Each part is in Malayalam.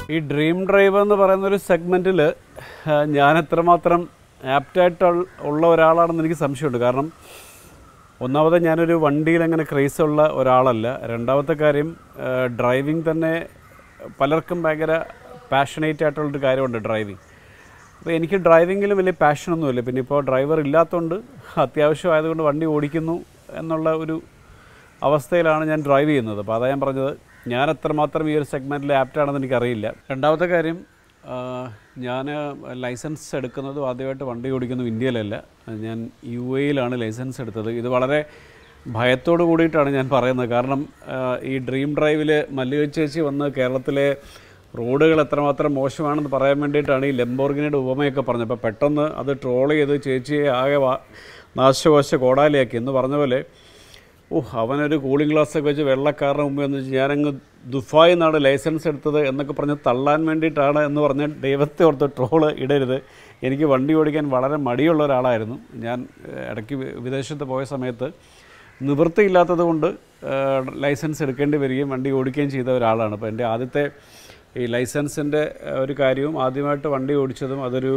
ഈ ഡ്രീം ഡ്രൈവ് എന്ന് പറയുന്ന ഒരു സെഗ്മെൻറ്റിൽ ഞാൻ എത്രമാത്രം ആപ്റ്റായിട്ട് ഉള്ള ഒരാളാണെന്ന് എനിക്ക് സംശയമുണ്ട് കാരണം ഒന്നാമത് ഞാനൊരു വണ്ടിയിൽ അങ്ങനെ ക്രേസ് ഉള്ള ഒരാളല്ല രണ്ടാമത്തെ കാര്യം ഡ്രൈവിംഗ് തന്നെ പലർക്കും ഭയങ്കര പാഷനേറ്റ് ആയിട്ടുള്ളൊരു കാര്യമുണ്ട് ഡ്രൈവിംഗ് അപ്പോൾ എനിക്ക് ഡ്രൈവിങ്ങിൽ വലിയ പാഷനൊന്നുമില്ല പിന്നെ ഇപ്പോൾ ഡ്രൈവർ ഇല്ലാത്തതുകൊണ്ട് അത്യാവശ്യമായതുകൊണ്ട് വണ്ടി ഓടിക്കുന്നു എന്നുള്ള ഒരു അവസ്ഥയിലാണ് ഞാൻ ഡ്രൈവ് ചെയ്യുന്നത് അപ്പോൾ അതാ ഞാൻ പറഞ്ഞത് ഞാൻ എത്രമാത്രം ഈ ഒരു സെഗ്മെൻറ്റിൽ ആപ്റ്റാണെന്ന് എനിക്കറിയില്ല രണ്ടാമത്തെ കാര്യം ഞാൻ ലൈസൻസ് എടുക്കുന്നതും ആദ്യമായിട്ട് വണ്ടി ഓടിക്കുന്നത് ഇന്ത്യയിലല്ല ഞാൻ യു എയിലാണ് ലൈസൻസ് എടുത്തത് ഇത് വളരെ ഭയത്തോട് കൂടിയിട്ടാണ് ഞാൻ പറയുന്നത് കാരണം ആ, ഈ ഡ്രീം ഡ്രൈവിൽ മല്ലിക ചേച്ചി വന്ന് കേരളത്തിലെ റോഡുകൾ എത്രമാത്രം മോശമാണെന്ന് പറയാൻ വേണ്ടിയിട്ടാണ് ഈ ലംബോർഗിനിയുടെ ഉപമയൊക്കെ പറഞ്ഞത് അപ്പോൾ പെട്ടെന്ന് അത് ട്രോൾ ചെയ്ത് ചേച്ചിയെ ആകെ വാ- നാശകോശ കോടാലിയാക്കി എന്ന് പറഞ്ഞ പോലെ ഓ അവനൊരു കൂളിംഗ് ഗ്ലാസ്സൊക്കെ വെച്ച് വെള്ളക്കാരന് മുമ്പ് എന്ന് വെച്ച് ഞാനങ്ങ് ദുഫായി നിന്നാണ് ലൈസൻസ് എടുത്തത് എന്നൊക്കെ പറഞ്ഞ് തള്ളാൻ വേണ്ടിയിട്ടാണ് എന്ന് പറഞ്ഞ് ദൈവത്തെ ഓർത്ത് ട്രോള് ഇടരുത് എനിക്ക് വണ്ടി ഓടിക്കാൻ വളരെ മടിയുള്ള ഒരാളായിരുന്നു ഞാൻ ഏഹ്, ഇടയ്ക്ക് വി- വിദേശത്ത് പോയ സമയത്ത് നിവൃത്തിയില്ലാത്തത് കൊണ്ട് ഏഹ്, ലൈസൻസ് എടുക്കേണ്ടി വരികയും വണ്ടി ഓടിക്കുകയും ചെയ്ത ഒരാളാണ് അപ്പോൾ എൻ്റെ ആദ്യത്തെ ഈ ലൈസൻസിൻ്റെ ഏഹ്, ഒരു കാര്യവും ആദ്യമായിട്ട് വണ്ടി ഓടിച്ചതും അതൊരു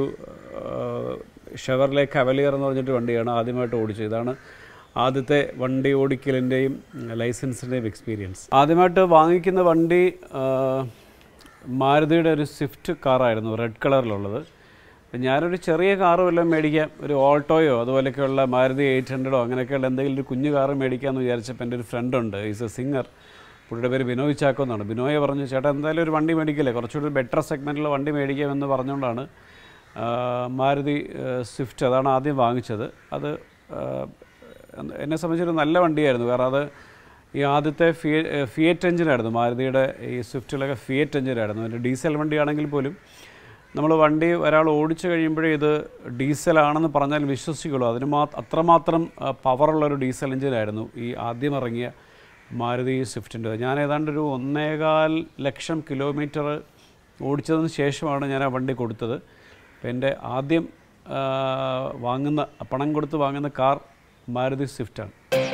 ഷെവർലെ കവലിയർ എന്ന് പറഞ്ഞിട്ട് വണ്ടിയാണ് ആദ്യമായിട്ട് ഓടിച്ചത് ഇതാണ് ആദ്യത്തെ വണ്ടി ഓടിക്കലിൻ്റെയും ലൈസൻസിൻ്റെയും എക്സ്പീരിയൻസ് ആദ്യമായിട്ട് വാങ്ങിക്കുന്ന വണ്ടി ആ, മാരുതിയുടെ ഒരു സ്വിഫ്റ്റ് കാറായിരുന്നു റെഡ് കളറിലുള്ളത് അപ്പം ഞാനൊരു ചെറിയ കാറ് വല്ലതും മേടിക്കാം ഒരു ഓൾട്ടോയോ അതുപോലെയൊക്കെയുള്ള മാരുതി എയ്റ്റ് ഹൺഡ്രഡോ അങ്ങനെയൊക്കെയുള്ള എന്തെങ്കിലും ഒരു കുഞ്ഞു കാറ് മേടിക്കാമെന്ന് വിചാരിച്ചപ്പോൾ എൻ്റെ ഒരു ഫ്രണ്ട് ഉണ്ട് ഈസ് എ സിംഗർ പുള്ളിയുടെ പേര് ബിനോയ് ചാക്കോ എന്നാണ് ബിനോയെ പറഞ്ഞു ചേട്ടാ എന്തായാലും ഒരു വണ്ടി മേടിക്കില്ലേ കുറച്ചുകൂടി ബെറ്റർ സെഗ്മെൻറ്റിലുള്ള വണ്ടി മേടിക്കാമെന്ന് പറഞ്ഞുകൊണ്ടാണ് ആ, മാരുതി ആ, സ്വിഫ്റ്റ് അതാണ് ആദ്യം വാങ്ങിച്ചത് അത് ആ, എന്നെ സംബന്ധിച്ചൊരു നല്ല വണ്ടിയായിരുന്നു കാരണം അത് ഈ ആദ്യത്തെ ഫിയ ഫിയറ്റ് എഞ്ചിനായിരുന്നു മാരുതിയുടെ ഈ സ്വിഫ്റ്റിലൊക്കെ ഫിയറ്റ് എഞ്ചിനായിരുന്നു അതിൻ്റെ ഡീസൽ വണ്ടിയാണെങ്കിൽ പോലും നമ്മൾ വണ്ടി ഒരാൾ ഓടിച്ചു കഴിയുമ്പോഴേ ഇത് ഡീസലാണെന്ന് പറഞ്ഞാൽ വിശ്വസിക്കുള്ളൂ അതിന് മാ അത്രമാത്രം പവറുള്ളൊരു ഡീസൽ എഞ്ചിനായിരുന്നു ഈ ആദ്യം ഇറങ്ങിയ മാരുതി സ്വിഫ്റ്റിൻ്റെ ഞാൻ ഏതാണ്ട് ഒരു ഒന്നേകാൽ ലക്ഷം കിലോമീറ്റർ ഓടിച്ചതിന് ശേഷമാണ് ഞാൻ ആ വണ്ടി കൊടുത്തത് അപ്പോൾ എൻ്റെ ആദ്യം ആ, വാങ്ങുന്ന പണം കൊടുത്ത് വാങ്ങുന്ന കാർ മാരുതി സ്വിഫ്റ്റാണ്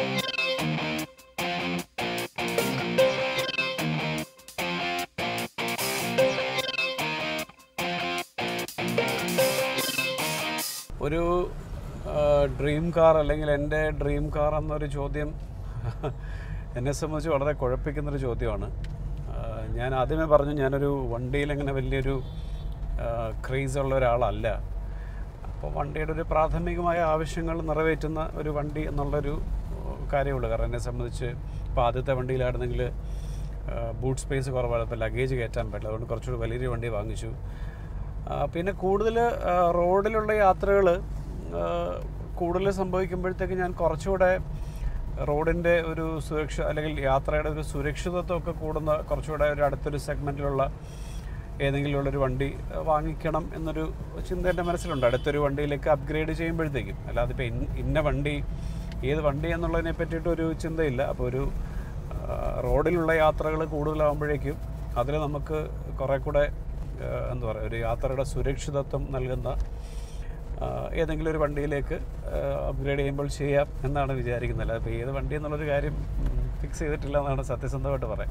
ഒരു ഡ്രീം കാർ അല്ലെങ്കിൽ എൻ്റെ ഡ്രീം കാർ എന്നൊരു ചോദ്യം എന്നെ സംബന്ധിച്ച് വളരെ കുഴപ്പിക്കുന്നൊരു ചോദ്യമാണ് ആ, ഞാൻ ആദ്യമേ പറഞ്ഞു ഞാനൊരു വണ്ടിയിൽ അങ്ങനെ വലിയൊരു ക്രേസ് ഉള്ള ഒരാളല്ല അപ്പോൾ വണ്ടിയുടെ ഒരു പ്രാഥമികമായ ആവശ്യങ്ങൾ നിറവേറ്റുന്ന ഒരു വണ്ടി എന്നുള്ളൊരു ഏഹ്, കാര്യമുള്ളൂ കാരണം എന്നെ സംബന്ധിച്ച് ഇപ്പോൾ ആദ്യത്തെ വണ്ടിയിലായിരുന്നെങ്കിൽ ബൂട്ട് സ്പേസ് കുറവാണ് ഇപ്പോൾ ലഗേജ് കയറ്റാൻ പറ്റില്ല അതുകൊണ്ട് കുറച്ചുകൂടി വലിയൊരു വണ്ടി വാങ്ങിച്ചു ആ, പിന്നെ കൂടുതൽ റോഡിലുള്ള യാത്രകൾ കൂടുതൽ സംഭവിക്കുമ്പോഴത്തേക്ക് ഞാൻ കുറച്ചുകൂടെ റോഡിൻ്റെ ഒരു സുരക്ഷ അല്ലെങ്കിൽ യാത്രയുടെ ഒരു സുരക്ഷിതത്വമൊക്കെ കൂടുന്ന കുറച്ചുകൂടെ ഒരു അടുത്തൊരു സെഗ്മെൻറ്റിലുള്ള ഏതെങ്കിലും ഉള്ളൊരു വണ്ടി ആ, വാങ്ങിക്കണം എന്നൊരു ചിന്ത എൻ്റെ മനസ്സിലുണ്ട് അടുത്തൊരു വണ്ടിയിലേക്ക് അപ്ഗ്രേഡ് ചെയ്യുമ്പോഴത്തേക്കും അല്ലാതെ ഇപ്പോൾ ഇന്ന ഇന്ന വണ്ടി ഏത് വണ്ടി എന്നുള്ളതിനെ പറ്റിയിട്ട് ഒരു ചിന്തയില്ല അപ്പോൾ ഒരു ആ, റോഡിലുള്ള യാത്രകൾ കൂടുതലാകുമ്പോഴേക്കും അതിൽ നമുക്ക് കുറേ കൂടെ ആ, എന്താ പറയുക ഒരു യാത്രയുടെ സുരക്ഷിതത്വം നൽകുന്ന ആ, ഏതെങ്കിലും ഒരു വണ്ടിയിലേക്ക് അപ്ഗ്രേഡ് ചെയ്യുമ്പോൾ ചെയ്യാം എന്നാണ് വിചാരിക്കുന്നത് അല്ലാതെ ഇപ്പോൾ ഏത് വണ്ടി എന്നുള്ളൊരു കാര്യം ഫിക്സ് ചെയ്തിട്ടില്ല എന്നാണ് സത്യസന്ധമായിട്ട് പറയാം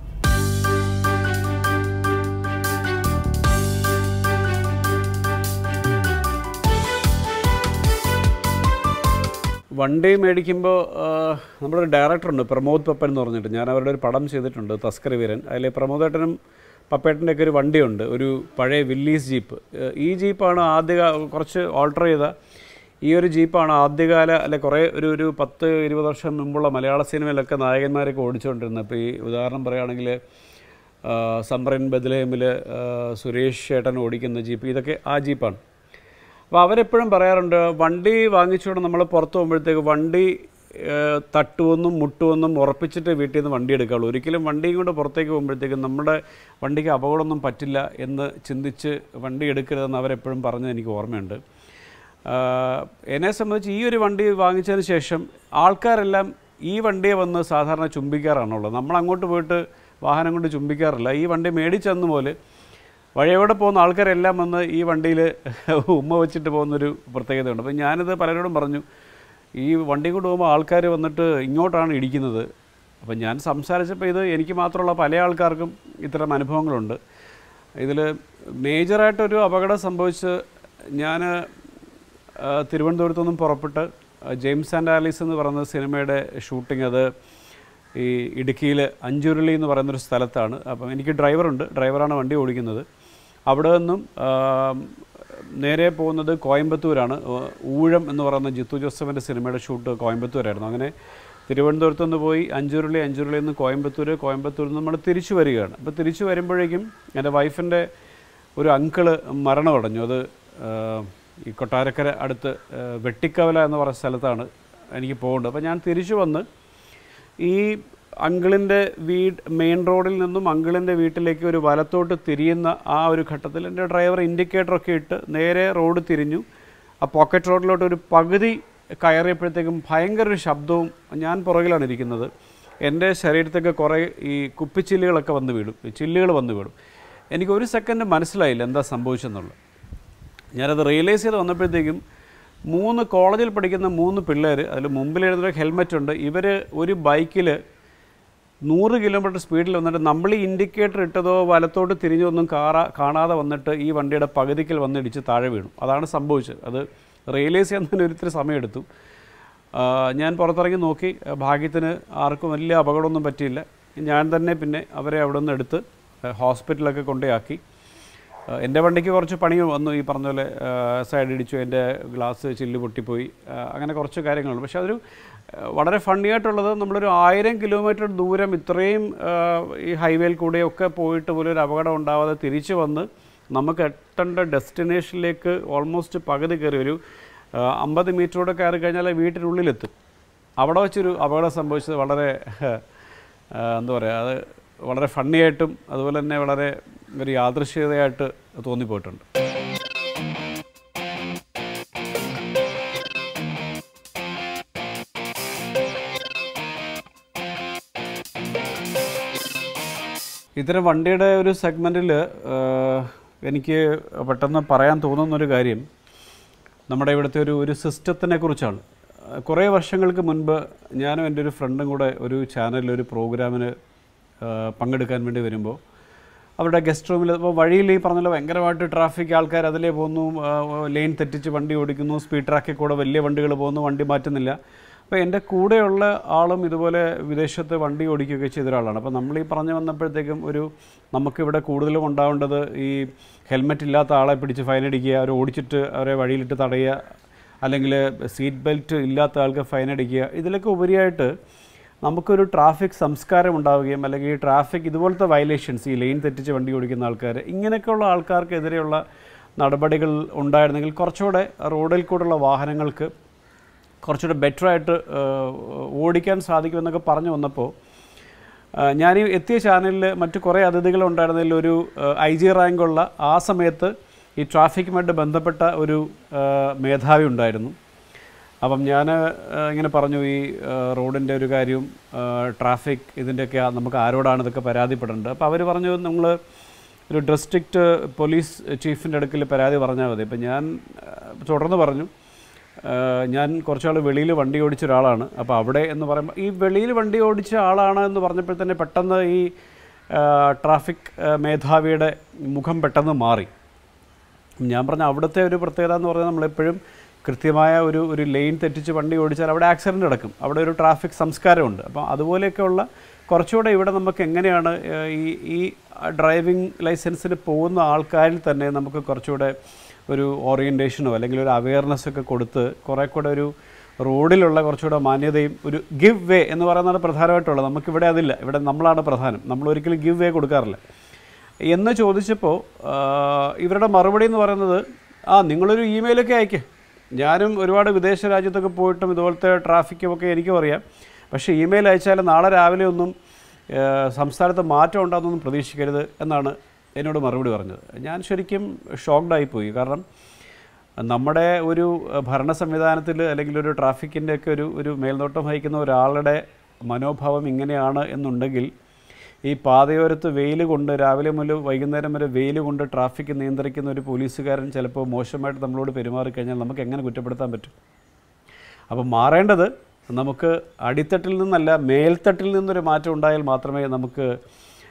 വണ്ടി മേടിക്കുമ്പോൾ നമ്മുടെ ഒരു ഡയറക്ടറുണ്ട് പ്രമോദ് പപ്പൻ എന്ന് പറഞ്ഞിട്ട് ഞാൻ അവരുടെ ഒരു പടം ചെയ്തിട്ടുണ്ട് തസ്കർ വീരൻ അതിൽ പ്രമോദേട്ടനും പപ്പേട്ടൻ്റെ ഒക്കെ ഒരു വണ്ടിയുണ്ട് ഒരു പഴയ വില്ലീസ് ജീപ്പ് ഏഹ് ഈ ജീപ്പാണ് ആദ്യ കുറച്ച് ഓൾട്ടർ ചെയ്ത ഈ ഒരു ജീപ്പാണ് ആദ്യകാല അല്ലെ കുറേ ഒരു ഒരു പത്ത് ഇരുപത് വർഷം മുമ്പുള്ള മലയാള സിനിമയിലൊക്കെ നായകന്മാരൊക്കെ ഓടിച്ചുകൊണ്ടിരുന്നത് ഇപ്പോൾ ഈ ഉദാഹരണം പറയുകയാണെങ്കിൽ സമ്രൻ ബദ്ലേമിൽ സുരേഷ് ചേട്ടൻ ഓടിക്കുന്ന ജീപ്പ് ഇതൊക്കെ ആ ജീപ്പാണ് അപ്പോൾ അവരെപ്പോഴും പറയാറുണ്ട് വണ്ടി വാങ്ങിച്ചുകൊണ്ട് നമ്മൾ പുറത്ത് പോകുമ്പോഴത്തേക്ക് വണ്ടി ഏഹ്, തട്ടുമെന്നും മുട്ടുമെന്നും ഉറപ്പിച്ചിട്ട് വീട്ടിൽ നിന്ന് വണ്ടി എടുക്കാവുള്ളൂ ഒരിക്കലും വണ്ടിയും കൊണ്ട് പുറത്തേക്ക് പോകുമ്പോഴത്തേക്കും നമ്മുടെ വണ്ടിക്ക് അപകടമൊന്നും പറ്റില്ല എന്ന് ചിന്തിച്ച് വണ്ടി എടുക്കരുതെന്ന് അവരെപ്പോഴും പറഞ്ഞത് എനിക്ക് ഓർമ്മയുണ്ട് ആഹ്, എന്നെ സംബന്ധിച്ച് ഈ ഒരു വണ്ടി വാങ്ങിച്ചതിന് ശേഷം ആൾക്കാരെല്ലാം ഈ വണ്ടിയെ വന്ന് സാധാരണ ചുംബിക്കാറാണുള്ളത് നമ്മൾ അങ്ങോട്ട് പോയിട്ട് വാഹനം കൊണ്ട് ചുംബിക്കാറില്ല ഈ വണ്ടി മേടിച്ചെന്ന് പോലെ വഴിയോടെ പോകുന്ന ആൾക്കാരെല്ലാം വന്ന് ഈ വണ്ടിയിൽ ഉമ്മ വെച്ചിട്ട് പോകുന്നൊരു പ്രത്യേകതയുണ്ട് അപ്പോൾ ഞാനിത് പലരോടും പറഞ്ഞു ഈ വണ്ടി കൊണ്ട് പോകുമ്പോൾ ആൾക്കാർ വന്നിട്ട് ഇങ്ങോട്ടാണ് ഇടിക്കുന്നത് അപ്പം ഞാൻ സംസാരിച്ചപ്പോൾ ഇത് എനിക്ക് മാത്രമുള്ള പല ആൾക്കാർക്കും ഇത്തരം അനുഭവങ്ങളുണ്ട് ഇതിൽ മേജറായിട്ടൊരു അപകടം സംഭവിച്ച് ഞാൻ തിരുവനന്തപുരത്തു നിന്നും പുറപ്പെട്ട് ആ, ജെയിംസ് ആൻഡ് ആലീസ് എന്ന് പറയുന്ന സിനിമയുടെ ഷൂട്ടിംഗ് അത് ഈ ഇടുക്കിയിൽ അഞ്ചുരുളി എന്ന് പറയുന്നൊരു സ്ഥലത്താണ് അപ്പം എനിക്ക് ഡ്രൈവറുണ്ട് ഡ്രൈവറാണ് വണ്ടി ഓടിക്കുന്നത് അവിടെ നിന്നും ആ, നേരെ പോകുന്നത് കോയമ്പത്തൂരാണ് ഏഹ് ഊഴം എന്ന് പറയുന്ന ജിത്തു ജോസഫിൻ്റെ സിനിമയുടെ ഷൂട്ട് കോയമ്പത്തൂരായിരുന്നു അങ്ങനെ തിരുവനന്തപുരത്ത് നിന്ന് പോയി അഞ്ചുരുളി അഞ്ചുരുളിയിൽ നിന്ന് കോയമ്പത്തൂർ കോയമ്പത്തൂരിൽ നിന്ന് നമ്മൾ തിരിച്ചു വരികയാണ് അപ്പോൾ തിരിച്ചു വരുമ്പോഴേക്കും എൻ്റെ വൈഫിൻ്റെ ഒരു അങ്കിള് മരണമടഞ്ഞു അത് ഏഹ്, ഈ കൊട്ടാരക്കര അടുത്ത് ഏഹ്, വെട്ടിക്കവല എന്ന് പറയുന്ന സ്ഥലത്താണ് എനിക്ക് പോകേണ്ടത് അപ്പോൾ ഞാൻ തിരിച്ചു വന്ന് ഈ അങ്കിളിൻ്റെ വീട് മെയിൻ റോഡിൽ നിന്നും അങ്കിളിൻ്റെ വീട്ടിലേക്ക് ഒരു വലത്തോട്ട് തിരിയുന്ന ആ ഒരു ഘട്ടത്തിൽ എൻ്റെ ഡ്രൈവർ ഇൻഡിക്കേറ്ററൊക്കെ ഇട്ട് നേരെ റോഡ് തിരിഞ്ഞു ആ പോക്കറ്റ് റോഡിലോട്ട് ഒരു പകുതി കയറിയപ്പോഴത്തേക്കും ഭയങ്കര ഒരു ശബ്ദവും ഞാൻ പുറകിലാണ് ഇരിക്കുന്നത് എൻ്റെ ശരീരത്തൊക്കെ കുറേ ഈ കുപ്പിച്ചില്ലുകളൊക്കെ വന്ന് വീഴും ഈ ചില്ലുകൾ വന്ന് വീഴും എനിക്ക് ഒരു സെക്കൻഡ് മനസ്സിലായില്ല എന്താ സംഭവിച്ചെന്നുള്ളത് ഞാനത് റിയലൈസ് ചെയ്ത് വന്നപ്പോഴത്തേക്കും മൂന്ന് കോളേജിൽ പഠിക്കുന്ന മൂന്ന് പിള്ളേർ അതിൽ മുമ്പിലെഴുതുന്ന ഹെൽമെറ്റ് ഉണ്ട് ഇവർ ഒരു ബൈക്കിൽ നൂറ് കിലോമീറ്റർ സ്പീഡിൽ വന്നിട്ട് നമ്മൾ ഈ ഇൻഡിക്കേറ്റർ ഇട്ടതോ വലത്തോട്ട് തിരിഞ്ഞോ ഒന്നും കാറാ കാണാതെ വന്നിട്ട് ഈ വണ്ടിയുടെ പകുതിക്കൽ വന്നിടിച്ച് താഴെ വീണു അതാണ് സംഭവിച്ചത് അത് റിയലൈസ് ചെയ്യാൻ തന്നെ ഒരിത്തിരി സമയമെടുത്തു ആ, ഞാൻ പുറത്തിറങ്ങി നോക്കി ആ, ഭാഗ്യത്തിന് ആർക്കും വലിയ അപകടമൊന്നും പറ്റിയില്ല ഞാൻ തന്നെ പിന്നെ അവരെ അവിടെ നിന്ന് എടുത്ത് ആ, ഹോസ്പിറ്റലൊക്കെ കൊണ്ടുപോയി ആ, എൻ്റെ വണ്ടിക്ക് കുറച്ച് പണി വന്നു ഈ പറഞ്ഞ പോലെ സൈഡ് ഇടിച്ചു എൻ്റെ ഗ്ലാസ് ചില്ല് പൊട്ടിപ്പോയി ആ, അങ്ങനെ കുറച്ച് കാര്യങ്ങളുണ്ട് പക്ഷേ അതൊരു ആ, വളരെ ഫണ്ണി ആയിട്ടുള്ളത് നമ്മളൊരു ആയിരം കിലോമീറ്റർ ദൂരം ഇത്രയും ആ, ഈ ഹൈവേയിൽ കൂടെയൊക്കെ പോയിട്ട് പോലും ഒരു അപകടം ഉണ്ടാവാതെ തിരിച്ചു വന്ന് നമുക്ക് എത്തേണ്ട ഡെസ്റ്റിനേഷനിലേക്ക് ഓൾമോസ്റ്റ് പകുതി കയറി ഒരു ആ, അമ്പത് മീറ്ററോടെ കയറി കഴിഞ്ഞാൽ വീട്ടിനുള്ളിലെത്തും അവിടെ വെച്ചൊരു അപകടം സംഭവിച്ചത് വളരെ ആ, എന്താ പറയുക അത് വളരെ ഫണ്ണിയായിട്ടും അതുപോലെ തന്നെ വളരെ ഒരു യാദൃശ്ചികതയായിട്ട് തോന്നിപ്പോയിട്ടുണ്ട് ഇത്തരം വണ്ടിയുടെ ഒരു സെഗ്മെൻറ്റിൽ എനിക്ക് പെട്ടെന്ന് പറയാൻ തോന്നുന്നൊരു കാര്യം നമ്മുടെ ഇവിടുത്തെ ഒരു ഒരു സിസ്റ്റത്തിനെ കുറിച്ചാണ് ആ, കുറേ വർഷങ്ങൾക്ക് മുൻപ് ഞാനും എൻ്റെ ഒരു ഫ്രണ്ടും കൂടെ ഒരു ചാനലിൽ ഒരു പ്രോഗ്രാമിന് ആ, പങ്കെടുക്കാൻ വേണ്ടി വരുമ്പോൾ അവരുടെ ഗസ്റ്റ് റൂമിൽ ഇപ്പോൾ വഴിയിൽ ഈ പറഞ്ഞ പോലെ ഭയങ്കരമായിട്ട് ട്രാഫിക് ആൾക്കാർ അതിലേ പോകുന്നു ലെയിൻ തെറ്റിച്ച് വണ്ടി ഓടിക്കുന്നു സ്പീഡ് ട്രാക്കിൽ കൂടെ വലിയ വണ്ടികൾ പോകുന്നു വണ്ടി മാറ്റുന്നില്ല അപ്പോൾ എൻ്റെ കൂടെയുള്ള ആളും ഇതുപോലെ വിദേശത്ത് വണ്ടി ഓടിക്കുകയൊക്കെ ചെയ്ത ഒരാളാണ് അപ്പോൾ നമ്മൾ ഈ പറഞ്ഞു വന്നപ്പോഴത്തേക്കും ഒരു നമുക്കിവിടെ കൂടുതലും ഉണ്ടാവേണ്ടത് ഈ ഹെൽമെറ്റ് ഇല്ലാത്ത ആളെ പിടിച്ച് ഫൈൻ അടിക്കുക അവർ ഓടിച്ചിട്ട് അവരെ വഴിയിലിട്ട് തടയുക അല്ലെങ്കിൽ സീറ്റ് ബെൽറ്റ് ഇല്ലാത്ത ആൾക്ക് ഫൈൻ അടിക്കുക ഇതിലൊക്കെ ഉപരിയായിട്ട് നമുക്കൊരു ട്രാഫിക് സംസ്കാരം ഉണ്ടാവുകയും അല്ലെങ്കിൽ ഈ ട്രാഫിക് ഇതുപോലത്തെ വയലേഷൻസ് ഈ ലൈൻ തെറ്റിച്ച് വണ്ടി ഓടിക്കുന്ന ആൾക്കാർ ഇങ്ങനെയൊക്കെയുള്ള ആൾക്കാർക്കെതിരെയുള്ള നടപടികൾ ഉണ്ടായിരുന്നെങ്കിൽ കുറച്ചുകൂടെ റോഡിൽ കൂടെയുള്ള വാഹനങ്ങൾക്ക് കുറച്ചുകൂടെ ബെറ്ററായിട്ട് ഓടിക്കാൻ സാധിക്കുമെന്നൊക്കെ പറഞ്ഞു വന്നപ്പോൾ ആ, ഞാൻ ഈ എത്തിയ ചാനലിൽ മറ്റു കുറേ അതിഥികൾ ഉണ്ടായിരുന്നതിൽ ഒരു ഐ ജി റാങ്കുള്ള ആ സമയത്ത് ഈ ട്രാഫിക്കുമായിട്ട് ബന്ധപ്പെട്ട ഒരു ആ, മേധാവി ഉണ്ടായിരുന്നു അപ്പം ഞാൻ ഇങ്ങനെ പറഞ്ഞു ഈ റോഡിൻ്റെ ഒരു കാര്യവും ട്രാഫിക് ഇതിൻ്റെയൊക്കെ ആ- നമുക്ക് ആരോടാണ് ഇതൊക്കെ പരാതിപ്പെടേണ്ടത് അപ്പോൾ അവർ പറഞ്ഞു നിങ്ങൾ ഒരു ഡിസ്ട്രിക്റ്റ് പോലീസ് ചീഫിൻ്റെ അടുക്കൽ പരാതി പറഞ്ഞാൽ മതി ഇപ്പം ഞാൻ ആ, തുടർന്ന് പറഞ്ഞു ആഹ് ഞാൻ കുറച്ചാൾ വെളിയിൽ വണ്ടി ഓടിച്ച ഒരാളാണ് അപ്പോൾ അവിടെ എന്ന് പറയുമ്പോൾ ഈ വെളിയിൽ വണ്ടി ഓടിച്ച ആളാണ് എന്ന് പറഞ്ഞപ്പോൾ തന്നെ പെട്ടെന്ന് ഈ ആഹ് ട്രാഫിക് ആഹ് മേധാവിയുടെ മുഖം പെട്ടെന്ന് മാറി ഞാൻ പറഞ്ഞ അവിടുത്തെ ഒരു പ്രത്യേകത എന്ന് പറഞ്ഞാൽ നമ്മളെപ്പോഴും കൃത്യമായ ഒരു ഒരു ലൈൻ തെറ്റിച്ച് വണ്ടി ഓടിച്ചാൽ അവിടെ ആക്സിഡൻറ്റ് നടക്കും അവിടെ ഒരു ട്രാഫിക് സംസ്കാരമുണ്ട് അപ്പോൾ അതുപോലെയൊക്കെയുള്ള കുറച്ചുകൂടെ ഇവിടെ നമുക്ക് എങ്ങനെയാണ് ഏഹ്, ഈ ഈ ഡ്രൈവിംഗ് ലൈസൻസിന് പോകുന്ന ആൾക്കാരിൽ തന്നെ നമുക്ക് കുറച്ചുകൂടെ ഒരു ഓറിയൻറ്റേഷനോ അല്ലെങ്കിൽ ഒരു അവയർനെസ് ഒക്കെ കൊടുത്ത് കുറേ കൂടെ ഒരു റോഡിലുള്ള കുറച്ചുകൂടെ മാന്യതയും ഒരു ഗിവ് വേ എന്ന് പറയുന്നതാണ് പ്രധാനമായിട്ടുള്ളത് നമുക്കിവിടെ അതില്ല ഇവിടെ നമ്മളാണ് പ്രധാനം നമ്മൾ ഒരിക്കലും ഗിവ് വേ കൊടുക്കാറില്ല എന്ന് ചോദിച്ചപ്പോൾ ആ, ഇവരുടെ മറുപടി എന്ന് പറയുന്നത് ആ നിങ്ങളൊരു ഇമെയിലൊക്കെ അയക്ക് ഞാനും ഒരുപാട് വിദേശ രാജ്യത്തൊക്കെ പോയിട്ടും ഇതുപോലത്തെ ട്രാഫിക്കും ഒക്കെ എനിക്കും അറിയാം പക്ഷേ ഇമെയിൽ അയച്ചാൽ നാളെ രാവിലെ ഒന്നും ആ, സംസ്ഥാനത്ത് മാറ്റം ഉണ്ടാകുന്നൊന്നും പ്രതീക്ഷിക്കരുത് എന്നാണ് എന്നോട് മറുപടി പറഞ്ഞത് ഞാൻ ശരിക്കും ഷോക്ക്ഡായി പോയി കാരണം നമ്മുടെ ഒരു അഹ്, ഭരണ സംവിധാനത്തിൽ അല്ലെങ്കിൽ ഒരു ട്രാഫിക്കിൻ്റെ ഒക്കെ ഒരു ഒരു മേൽനോട്ടം വഹിക്കുന്ന ഒരാളുടെ മനോഭാവം ഇങ്ങനെയാണ് എന്നുണ്ടെങ്കിൽ ഈ പാതയോരത്ത് വെയിൽ കൊണ്ട് രാവിലെ മുതൽ വൈകുന്നേരം വരെ വെയിൽ കൊണ്ട് ട്രാഫിക് നിയന്ത്രിക്കുന്ന ഒരു പോലീസുകാരൻ ചിലപ്പോൾ മോശമായിട്ട് നമ്മളോട് പെരുമാറിക്കഴിഞ്ഞാൽ നമുക്ക് എങ്ങനെ കുറ്റപ്പെടുത്താൻ പറ്റും അപ്പോൾ മാറേണ്ടത് നമുക്ക് അടിത്തട്ടിൽ നിന്നല്ല മേൽത്തട്ടിൽ നിന്നൊരു മാറ്റം ഉണ്ടായാൽ മാത്രമേ നമുക്ക്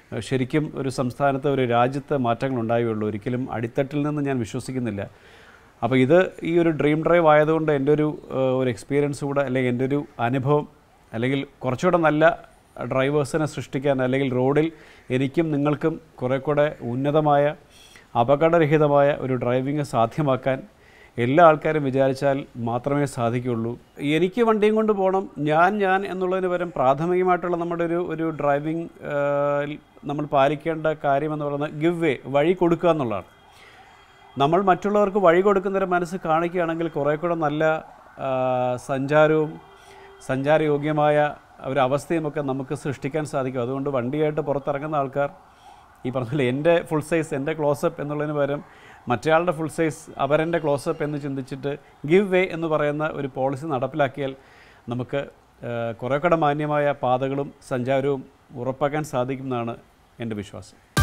ഏഹ്, ശരിക്കും ഒരു സംസ്ഥാനത്ത് ഒരു രാജ്യത്ത് മാറ്റങ്ങൾ ഉണ്ടാവുകയുള്ളൂ ഒരിക്കലും അടിത്തട്ടിൽ നിന്ന് ഞാൻ വിശ്വസിക്കുന്നില്ല അപ്പോൾ ഇത് ഈ ഒരു ഡ്രീം ഡ്രൈവ് ആയതുകൊണ്ട് എൻ്റെ ഒരു ഏഹ്, ഒരു എക്സ്പീരിയൻസ് കൂടെ അല്ലെങ്കിൽ എൻ്റെ ഒരു അനുഭവം അല്ലെങ്കിൽ കുറച്ചുകൂടെ നല്ല ഡ്രൈവേഴ്സിനെ സൃഷ്ടിക്കാൻ അല്ലെങ്കിൽ റോഡിൽ എനിക്കും നിങ്ങൾക്കും കുറേ കൂടെ ഉന്നതമായ അപകടരഹിതമായ ഒരു ഡ്രൈവിംഗ് സാധ്യമാക്കാൻ എല്ലാ ആൾക്കാരും വിചാരിച്ചാൽ മാത്രമേ സാധിക്കുകയുള്ളൂ എനിക്ക് വണ്ടിയും കൊണ്ട് പോകണം ഞാൻ ഞാൻ എന്നുള്ളതിന് പകരം പ്രാഥമികമായിട്ടുള്ള നമ്മുടെ ഒരു ഒരു ഡ്രൈവിംഗ് നമ്മൾ പാലിക്കേണ്ട കാര്യം എന്ന് പറയുന്നത് ഗിവ് വേ വഴി കൊടുക്കുക എന്നുള്ളതാണ് നമ്മൾ മറ്റുള്ളവർക്ക് വഴി കൊടുക്കുന്നൊരു മനസ്സ് കാണിക്കുകയാണെങ്കിൽ കുറേ കൂടെ നല്ല ആ, സഞ്ചാരവും സഞ്ചാരയോഗ്യമായ ഒരു അവസ്ഥയുമൊക്കെ നമുക്ക് സൃഷ്ടിക്കാൻ സാധിക്കും അതുകൊണ്ട് വണ്ടിയായിട്ട് പുറത്തിറങ്ങുന്ന ആൾക്കാർ ഈ പറഞ്ഞില്ലേ എൻ്റെ ഫുൾ സൈസ് എൻ്റെ ക്ലോസപ്പ് എന്നുള്ളതിന് പകരം മറ്റേയാളുടെ ഫുൾ സൈസ് അവരെൻ്റെ ക്ലോസപ്പ് എന്ന് ചിന്തിച്ചിട്ട് ഗിവ് വേ എന്ന് പറയുന്ന ഒരു പോളിസി നടപ്പിലാക്കിയാൽ നമുക്ക് ആ, കുറേ കൂടെ മാന്യമായ പാതകളും സഞ്ചാരവും ഉറപ്പാക്കാൻ സാധിക്കുമെന്നാണ് എൻ്റെ വിശ്വാസം